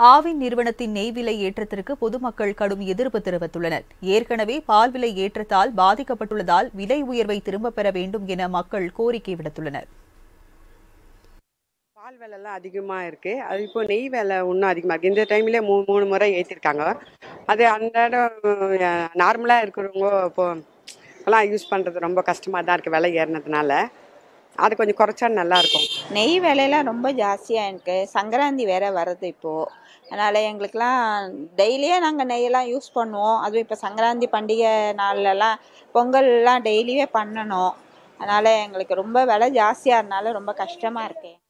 ஆவின் நிறுவனத்தின் நெய் விலை ஏற்றத்திற்கு பொதுமக்கள் கடும் எதிர்ப்பு தெரிவித்துள்ளனர் ஏற்கனவே பால் விலை ஏற்றத்தால் பாதிக்கப்பட்டுள்ளதால் விலை உயர்வை திரும்பப் பெற வேண்டும் என மக்கள் கோரிக்கை விடுத்துள்ளனர் பால் விலைலாம் அதிகமாக இருக்குது அது இப்போ நெய் விலை இன்னும் அதிகமாக இருக்குது இந்த டைம்லேயே மூணு மூணு முறை ஏற்றிருக்காங்க அது அன்றாடம் நார்மலாக இருக்கிறவங்க இப்போ எல்லாம் யூஸ் பண்ணுறது ரொம்ப கஷ்டமாக தான் இருக்குது விலை ஏறினதுனால அது கொஞ்சம் குறைச்சா நல்லாயிருக்கும் நெய் விலையெல்லாம் ரொம்ப ஜாஸ்தியாக இருக்கு சங்கராந்தி வேற வருது இப்போது அதனால் எங்களுக்கெல்லாம் டெய்லியே நாங்கள் நெய்யெல்லாம் யூஸ் பண்ணுவோம் அதுவும் இப்போ சங்கராந்தி பண்டிகை நாள்லலாம் பொங்கல்லாம் டெய்லியே பண்ணணும் அதனால் எங்களுக்கு ரொம்ப விலை ஜாஸ்தியாக இருந்தனால ரொம்ப கஷ்டமாக இருக்கு